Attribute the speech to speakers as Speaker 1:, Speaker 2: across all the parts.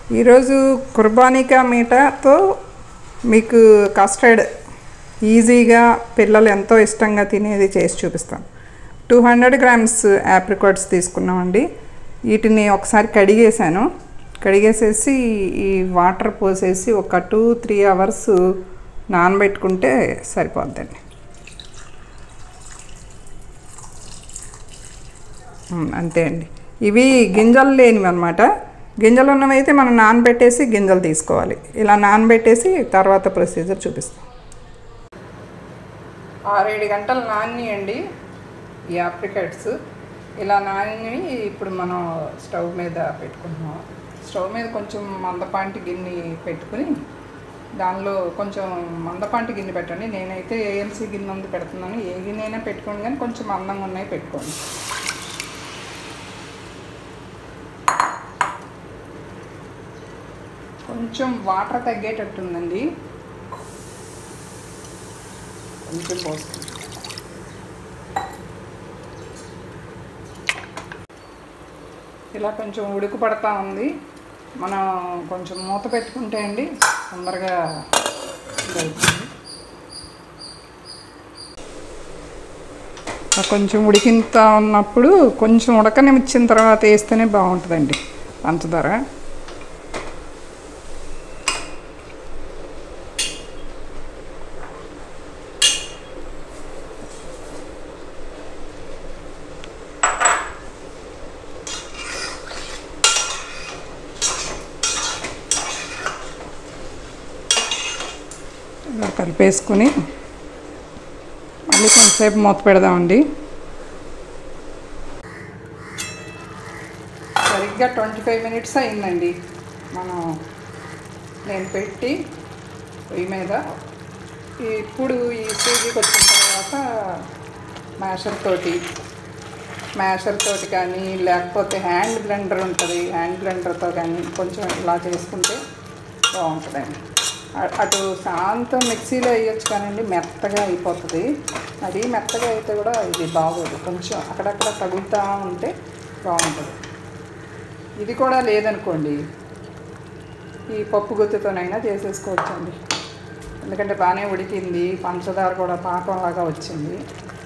Speaker 1: ఈరోజు కుర్బానికా మీటతో మీకు కస్టర్డ్ ఈజీగా పిల్లలు ఎంతో ఇష్టంగా తినేది చేసి చూపిస్తాం టూ హండ్రెడ్ గ్రామ్స్ యాప్రికాట్స్ తీసుకున్నామండి వీటిని ఒకసారి కడిగేసాను కడిగేసేసి ఈ వాటర్ పోసేసి ఒక టూ త్రీ అవర్స్ నానబెట్టుకుంటే సరిపోద్దండి ఉమ్, అంతే అండి ఇవి గింజలు లేనివి అనమాట గింజలు ఉన్నవైతే మనం నానబెట్టేసి గింజలు తీసుకోవాలి ఇలా నానబెట్టేసి తర్వాత ప్రొసీజర్ చూపిస్తాం ఆరేడు గంటలు నానియండి ఈ ఆప్రికెట్స్ ఇలా నాని ఇప్పుడు మనం స్టవ్ మీద పెట్టుకుంటున్నాం స్టవ్ మీద కొంచెం మందపాంటి గిన్నె పెట్టుకుని దానిలో కొంచెం మందపాంటి గిన్నె పెట్టండి నేనైతే ఏఎంసీ గిన్నె ఉంది పెడుతున్నాను ఏ గిన్నె అయినా పెట్టుకోండి కానీ కొంచెం మందంగా ఉన్నాయి పెట్టుకోండి కొంచెం వాటర్ తగ్గేటట్టుందండి కొంచెం పోస్తుంది ఇలా కొంచెం ఉడుకు పడతా ఉంది మనం కొంచెం మూత పెట్టుకుంటే అండి తొందరగా ఇదవుతుంది ఆ కొంచెం ఉడికింత ఉన్నప్పుడు కొంచెం ఉడకనిచ్చిన తర్వాత వేస్తేనే బాగుంటుందండి పంచదార ఇలా కలిపేసుకుని మళ్ళీ కొంతసేపు మూత పెడదామండి సరిగ్గా ట్వంటీ ఫైవ్ మినిట్స్ అయిందండి మనం నేను పెట్టి పొయ్యి మీద ఇప్పుడు ఈ స్టేజ్కి వచ్చిన తర్వాత మ్యాషర్ తోటి మ్యాషర్ తోటి కానీ లేకపోతే హ్యాండ్ బ్లెండర్ ఉంటుంది హ్యాండ్ బ్లెండర్తో కానీ కొంచెం ఇలా చేసుకుంటే బాగుంటుందండి అ- అటు శాంతం మిక్సీలో వేయొచ్చు కానండి మెత్తగా అయిపోతుంది అది మెత్తగా అయితే కూడా ఇది బాగోదు కొంచెం అక్కడక్కడ తగులుతూ ఉంటే బాగుంటుంది ఇది కూడా లేదనుకోండి ఈ పప్పు గుత్తితోనైనా చేసేసుకోవచ్చండి ఎందుకంటే బాగానే ఉడికింది పంచదార కూడా పాకంలాగా వచ్చింది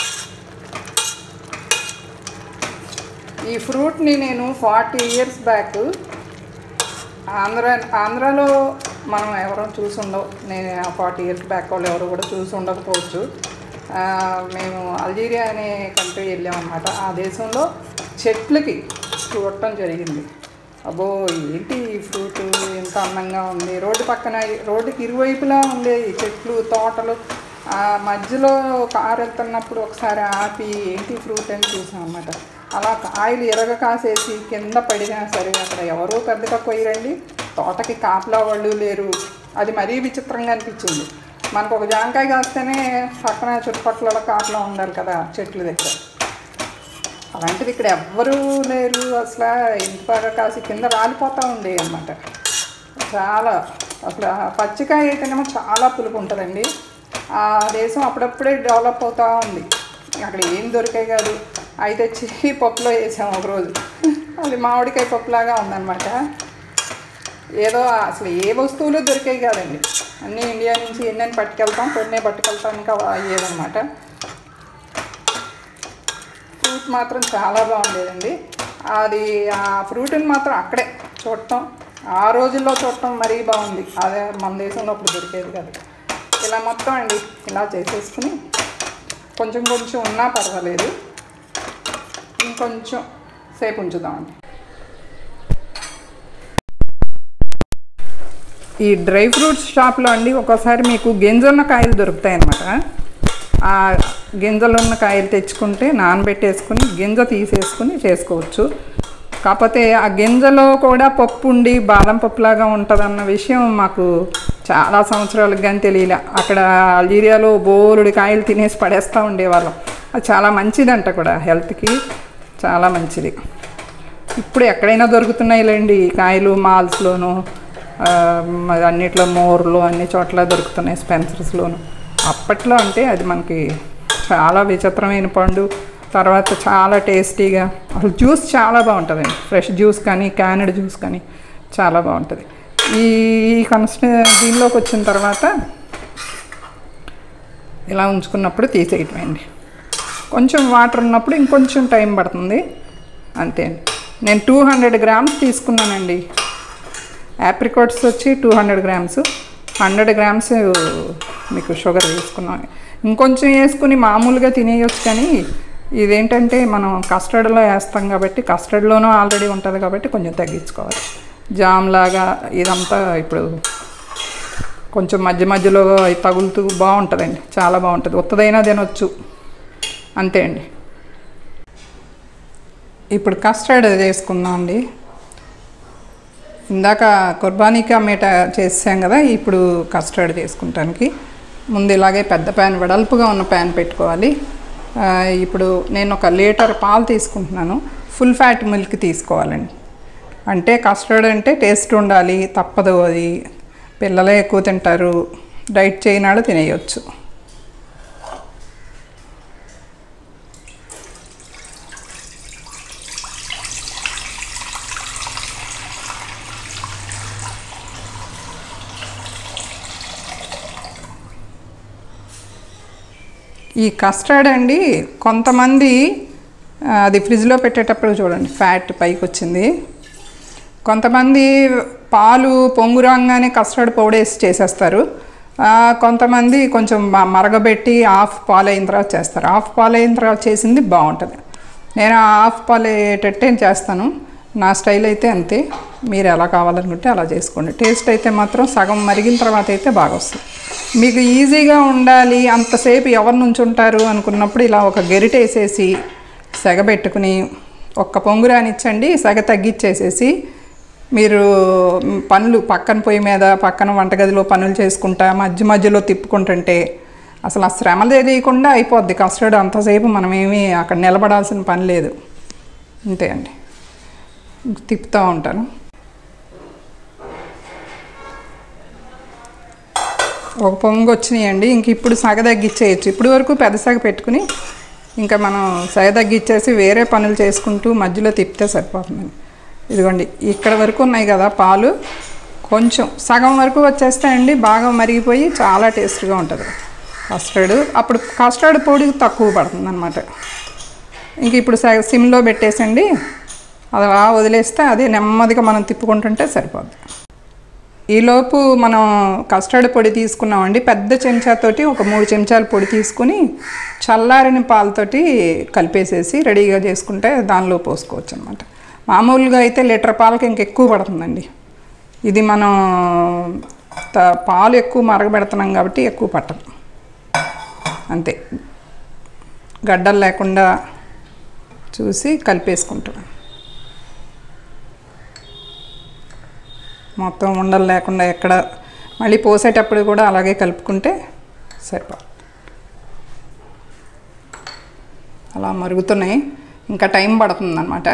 Speaker 1: ఈ ఫ్రూట్ని నేను ఫార్టీ ఇయర్స్ బ్యాక్ ఆంధ్ర ఆంధ్రాలో మనం ఎవరో చూసి ఉండవు నేను ఫార్టీ ఇయర్స్ బ్యాక్ వాళ్ళు ఎవరు కూడా చూసి ఉండకపోవచ్చు ఆ, మేము అల్జీరియా అనే కంట్రీ వెళ్ళామన్నమాట ఆ దేశంలో చెట్లకి చూడటం జరిగింది అబ్బో ఏంటి ఈ ఫ్రూట్ ఎంత అందంగా ఉంది రోడ్డు పక్కన రోడ్డుకి ఇరువైపులా ఉండే ఈ చెట్లు తోటలు ఆ మధ్యలో కారు వెళ్తున్నప్పుడు ఒకసారి ఆపి ఏంటి ఫ్రూట్ అని చూసాం అనమాట అలా కాయలు ఎరగ కాసేసి కింద పడినా సరే అక్కడ ఎవరూ పెద్దగా కొయ్యరండి తోటకి కాపలా వాళ్ళు లేరు అది మరీ విచిత్రంగా అనిపించింది మనకు ఒక జాంకాయ కాస్తేనే పక్కన చుట్టుపక్కల కాపలా ఉండాలి కదా చెట్ల దగ్గర అలాంటిది ఇక్కడ ఎవ్వరూ లేరు అసలు ఇంత బాగా కాసి కింద రాలిపోతూ ఉండేవి అనమాట చాలా అసలు ఆ పచ్చికాయ అయితేనేమో చాలా పులుపు ఉంటుందండి ఆ దేశం అప్పుడప్పుడే డెవలప్ అవుతూ ఉంది అక్కడ ఏం దొరికాయి కాదు అయితే తెచ్చి పప్పులో వేసాము ఒకరోజు అది మామిడికాయ పప్పులాగా ఉందన్నమాట ఏదో అసలు ఏ వస్తువులు దొరికాయి కాదండి అన్నీ ఇండియా నుంచి ఎన్నెన్ని పట్టుకెళ్తాం కొన్నే పట్టుకెళ్తాం ఇంకా అయ్యేదన్నమాట ఫ్రూట్ మాత్రం చాలా బాగుండేదండి అది ఆ ఫ్రూట్ని మాత్రం అక్కడే చూడటం ఆ రోజుల్లో చూడటం మరీ బాగుంది అదే మన దేశంలో అప్పుడు దొరికేది కాదు ఇలా మొత్తం అండి ఇలా చేసేసుకుని కొంచెం కొంచెం ఉన్నా పర్వాలేదు ఇంకొంచెం సేపు ఉంచుదామండి ఈ డ్రై ఫ్రూట్స్ షాప్లో అండి ఒక్కోసారి మీకు గింజలున్న కాయలు దొరుకుతాయి అన్నమాట ఆ గింజలున్న కాయలు తెచ్చుకుంటే నానబెట్టేసుకుని గింజ తీసేసుకుని చేసుకోవచ్చు కాకపోతే ఆ గింజలో కూడా పప్పు ఉండి బాదం పప్పులాగా ఉంటుందన్న విషయం మాకు చాలా సంవత్సరాలకు కానీ తెలియలే అక్కడ అల్జీరియాలో బోలుడి కాయలు తినేసి పడేస్తూ ఉండేవాళ్ళం అది చాలా మంచిదంట కూడా హెల్త్కి చాలా మంచిది ఇప్పుడు ఎక్కడైనా దొరుకుతున్నాయిలేండి ఈ కాయలు మాల్స్లోను ఆ, మరి అన్నిట్లో మోర్లు అన్ని చోట్ల దొరుకుతున్నాయి స్పెన్సర్స్లోను అప్పట్లో అంటే అది మనకి చాలా విచిత్రమైన పండు తర్వాత చాలా టేస్టీగా అసలు జ్యూస్ చాలా బాగుంటుందండి ఫ్రెష్ జ్యూస్ కానీ క్యానడ్ జ్యూస్ కానీ చాలా బాగుంటుంది ఈ కన్స్ట దీనిలోకి వచ్చిన తర్వాత ఇలా ఉంచుకున్నప్పుడు తీసేయటమండి కొంచెం వాటర్ ఉన్నప్పుడు ఇంకొంచెం టైం పడుతుంది అంతే అండి నేను టూ హండ్రెడ్ గ్రామ్స్ తీసుకున్నానండి యాప్రికాట్స్ వచ్చి two hundred grams hundred grams మీకు షుగర్ వేసుకున్నాం ఇంకొంచెం వేసుకుని మామూలుగా తినేయొచ్చు కానీ ఇదేంటంటే మనం కస్టర్డ్లో వేస్తాం కాబట్టి కస్టర్డ్లోనూ ఆల్రెడీ ఉంటుంది కాబట్టి కొంచెం తగ్గించుకోవాలి జామ్ లాగా ఇదంతా ఇప్పుడు కొంచెం మధ్య మధ్యలో అవి తగులుతూ బాగుంటుందండి చాలా బాగుంటుంది ఉత్తదైనా తినొచ్చు అంతే అండి ఇప్పుడు కస్టర్డ్ చేసుకుందాం అండి ఇందాక కుర్బానీకా మీట చేసాం కదా ఇప్పుడు కస్టర్డ్ చేసుకుంటానికి ముందు ఇలాగే పెద్ద ప్యాన్ వెడల్పుగా ఉన్న ప్యాన్ పెట్టుకోవాలి ఆ, ఇప్పుడు నేను ఒక లీటర్ పాలు తీసుకుంటున్నాను ఫుల్ ఫ్యాట్ మిల్క్ తీసుకోవాలండి అంటే కస్టర్డ్ అంటే టేస్ట్ ఉండాలి తప్పదు అది పిల్లలే ఎక్కువ తింటారు డైట్ చేయనాడు తినేయొచ్చు ఈ కస్టర్డ్ అండి కొంతమంది ఆ, అది ఫ్రిడ్జ్లో పెట్టేటప్పుడు చూడండి ఫ్యాట్ పైకి వచ్చింది కొంతమంది పాలు పొంగు రాగానే కస్టర్డ్ పౌడర్ వేసి చేసేస్తారు ఆ, కొంతమంది కొంచెం మ- మరగబెట్టి హాఫ్ పాలు అయిన తర్వాత చేస్తారు హాఫ్ పాలు అయిన తర్వాత చేసింది బాగుంటుంది నేను ఆ హాఫ్ పాలు అయ్యేటట్టే చేస్తాను నా స్టైల్ అయితే అంతే మీరు ఎలా కావాలనుకుంటే అలా చేసుకోండి టేస్ట్ అయితే మాత్రం సగం మరిగిన తర్వాత అయితే బాగా వస్తుంది మీకు ఈజీగా ఉండాలి అంతసేపు ఎవరి నుంచి ఉంటారు అనుకున్నప్పుడు ఇలా ఒక గెరిట వేసేసి సెగ పెట్టుకుని ఒక్క పొంగు రానిచ్చండి సెగ తగ్గిచ్చేసేసి మీరు మ్, పనులు పక్కన పొయ్యి మీద పక్కన వంటగదిలో పనులు చేసుకుంటా మధ్య మధ్యలో తిప్పుకుంటుంటే అసలు ఆ శ్రమ తెలియకుండా అయిపోద్ది కస్టర్డ్ అంతసేపు మనం ఏమీ అక్కడ నిలబడాల్సిన పని లేదు అంతే అండి తిప్పుతూ ఉంటాను ఒక పొంగు వచ్చినాయండి ఇంక ఇప్పుడు సగ తగ్గిచ్చేయచ్చు ఇప్పుడు వరకు పెద్ద సగ పెట్టుకుని ఇంకా మనం సగ తగ్గిచ్చేసి వేరే పనులు చేసుకుంటూ మధ్యలో తిప్పితే సరిపోతుందండి ఇదిగోండి ఇక్కడ వరకు ఉన్నాయి కదా పాలు కొంచెం సగం వరకు వచ్చేస్తాయండి బాగా మరిగిపోయి చాలా టేస్ట్గా ఉంటుంది కస్టర్డ్ అప్పుడు కస్టర్డ్ పొడి తక్కువ పడుతుంది అనమాట ఇంక ఇప్పుడు సగ సిమ్లో పెట్టేసండి అది అలా వదిలేస్తే అదే నెమ్మదిగా మనం తిప్పుకుంటుంటే సరిపోద్ది ఈలోపు మనం కస్టర్డ్ పొడి తీసుకున్నామండి పెద్ద చెంచాతోటి ఒక మూడు చెంచాల పొడి తీసుకుని చల్లారిన పాలతోటి కలిపేసేసి రెడీగా చేసుకుంటే దానిలో పోసుకోవచ్చు అనమాట మామూలుగా అయితే లీటర్ పాలకి ఇంకెక్కువ పడుతుందండి ఇది మనం త- పాలు ఎక్కువ మరగబెడుతున్నాం కాబట్టి ఎక్కువ పట్టదు అంతే గడ్డలు లేకుండా చూసి కలిపేసుకుంటాం మొత్తం ఉండలు లేకుండా ఎక్కడ మళ్ళీ పోసేటప్పుడు కూడా అలాగే కలుపుకుంటే సరిపో అలా మరుగుతున్నాయి ఇంకా టైం పడుతుందన్నమాట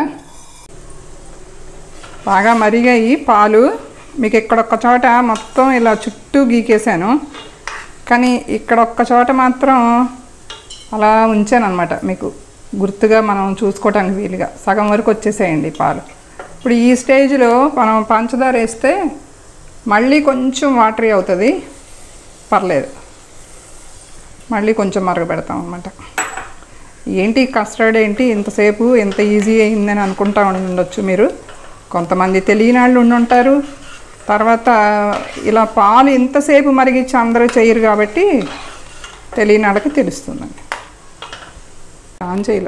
Speaker 1: బాగా మరిగాయి పాలు మీకు ఇక్కడ ఒక్క చోట మొత్తం ఇలా చుట్టూ గీకేశాను కానీ ఇక్కడ ఒక్క చోట మాత్రం అలా ఉంచాను అనమాట మీకు గుర్తుగా మనం చూసుకోవడానికి వీలుగా సగం వరకు వచ్చేసేయండి పాలు ఇప్పుడు ఈ స్టేజ్లో మనం పంచదార వేస్తే మళ్ళీ కొంచెం వాటరీ అవుతుంది పర్లేదు మళ్ళీ కొంచెం మరగబెడతాం అనమాట ఏంటి కస్టర్డ్ ఏంటి ఇంతసేపు ఎంత ఈజీ అయిందని అనుకుంటా ఉండొచ్చు మీరు కొంతమంది తెలియని వాళ్ళు ఉండి ఉంటారు తర్వాత ఇలా పాలు ఇంతసేపు మరిగించి అందరూ చేయరు కాబట్టి తెలియని వాళ్ళకి తెలుస్తుందండి ఆన్ చేయలే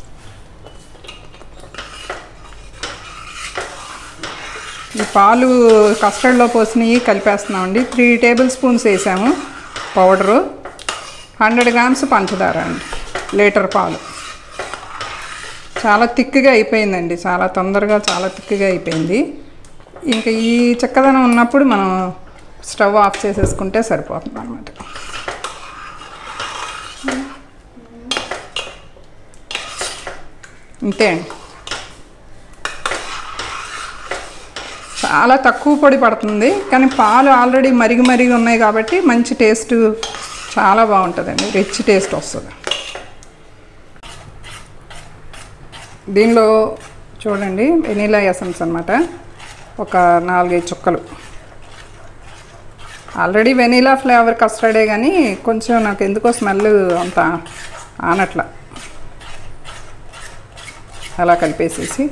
Speaker 1: ఈ పాలు కస్టర్డ్లో పోసినవి కలిపేస్తున్నామండి త్రీ టేబుల్ స్పూన్స్ వేసాము పౌడరు హండ్రెడ్ గ్రామ్స్ పంచదార అండి లీటర్ పాలు చాలా తిక్కుగా అయిపోయిందండి చాలా తొందరగా చాలా తిక్కుగా అయిపోయింది ఇంకా ఈ చక్కదనం ఉన్నప్పుడు మనం స్టవ్ ఆఫ్ చేసేసుకుంటే సరిపోతుంది అనమాట అంతే అండి చాలా తక్కువ పొడి పడుతుంది కానీ పాలు ఆల్రెడీ మరిగి మరిగి ఉన్నాయి కాబట్టి మంచి టేస్ట్ చాలా బాగుంటుందండి రిచ్ టేస్ట్ వస్తుంది దీనిలో చూడండి వెనీలా ఎసెన్స్ అనమాట ఒక నాలుగైదు చుక్కలు ఆల్రెడీ వెనీలా ఫ్లేవర్ కస్టర్డే కానీ కొంచెం నాకు ఎందుకో స్మెల్ అంత ఆనట్ల అలా కలిపేసేసి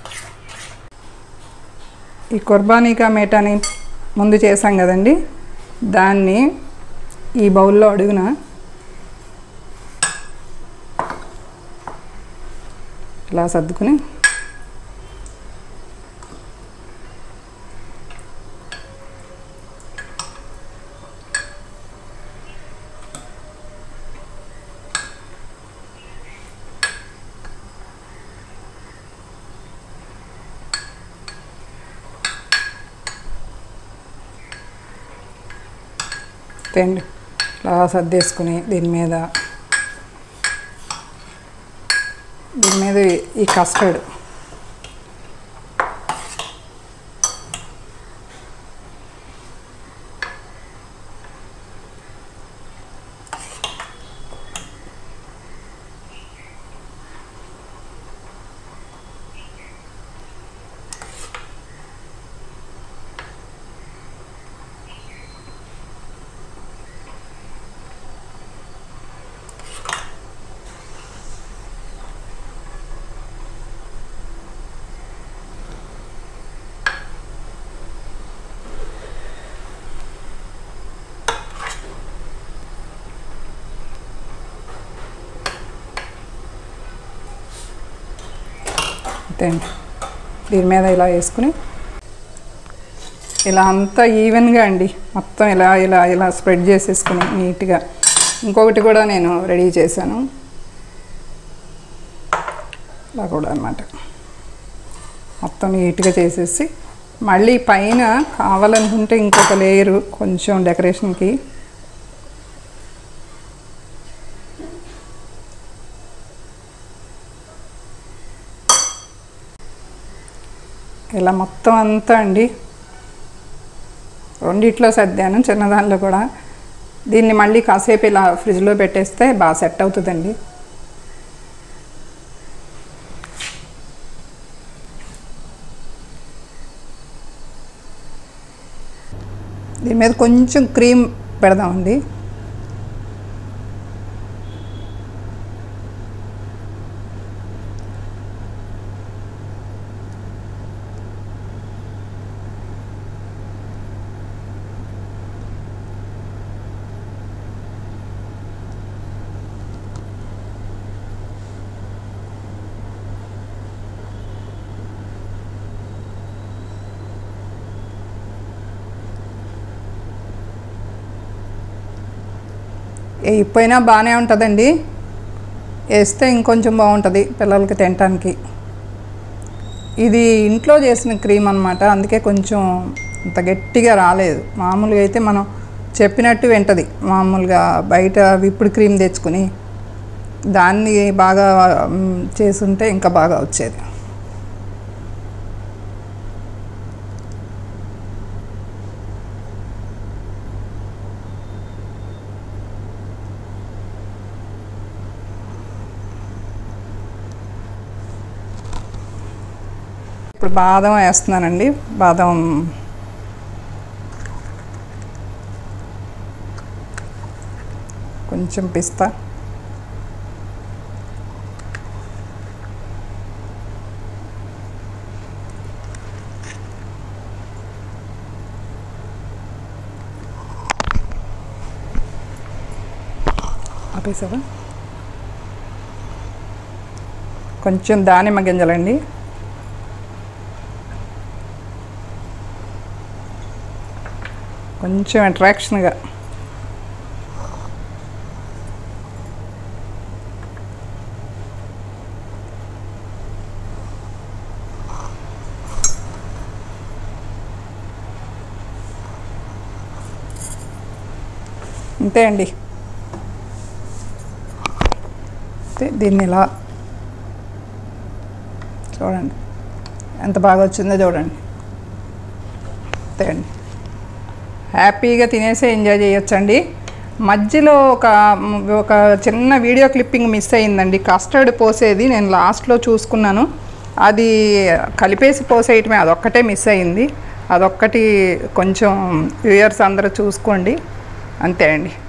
Speaker 1: ఈ కుర్బానీకా మేటాని ముందు చేసాం కదండి దాన్ని ఈ బౌల్లో అడుగున ఇలా సర్దుకుని తేండి ఇలా సర్దేసుకుని దీని మీద దీని మీద ఈ కస్టర్డ్ తేండి దీని మీద ఇలా వేసుకుని ఇలా అంతా ఈవెన్గా అండి మొత్తం ఇలా ఇలా ఇలా స్ప్రెడ్ చేసేసుకుని నీట్గా ఇంకొకటి కూడా నేను రెడీ చేశాను ఇలా కూడా అనమాట మొత్తం నీట్గా చేసేసి మళ్ళీ పైన కావాలనుకుంటే ఇంకొక లేయరు కొంచెం డెకరేషన్కి ఇలా మొత్తం అంతా అండి రెండిట్లో సర్దాను చిన్నదానిలో కూడా దీన్ని మళ్ళీ కాసేపు ఇలా ఫ్రిడ్జ్లో పెట్టేస్తే బాగా సెట్ అవుతుందండి దీని మీద కొంచెం క్రీమ్ పెడదామండి వేయిపోయినా బాగానే ఉంటుందండి వేస్తే ఇంకొంచెం బాగుంటుంది పిల్లలకి తినటానికి ఇది ఇంట్లో చేసిన క్రీమ్ అనమాట అందుకే కొంచెం అంత గట్టిగా రాలేదు మామూలుగా అయితే మనం చెప్పినట్టు వింటది మామూలుగా బయట విప్పుడు క్రీమ్ తెచ్చుకుని దాన్ని బాగా మ్, చేసుంటే ఇంకా బాగా వచ్చేది ఇప్పుడు బాదం వేస్తున్నానండి బాదం కొంచెం పిస్తా ఆపేసావా కొంచెం దానిమ్మ గింజలండి కొంచెం అట్రాక్షన్గా అంతే అండి అంతే దీన్ని ఇలా చూడండి ఎంత బాగా వచ్చిందో చూడండి అంతే అండి హ్యాపీగా తినేసి ఎంజాయ్ చేయొచ్చండి మధ్యలో ఒక ఒక చిన్న వీడియో క్లిప్పింగ్ మిస్ అయిందండి కస్టర్డ్ పోసేది నేను లాస్ట్లో చూసుకున్నాను అది కలిపేసి పోసేయటమే అదొక్కటే మిస్ అయింది అదొక్కటి కొంచెం వ్యూయర్స్ అందరూ చూసుకోండి అంతే అండి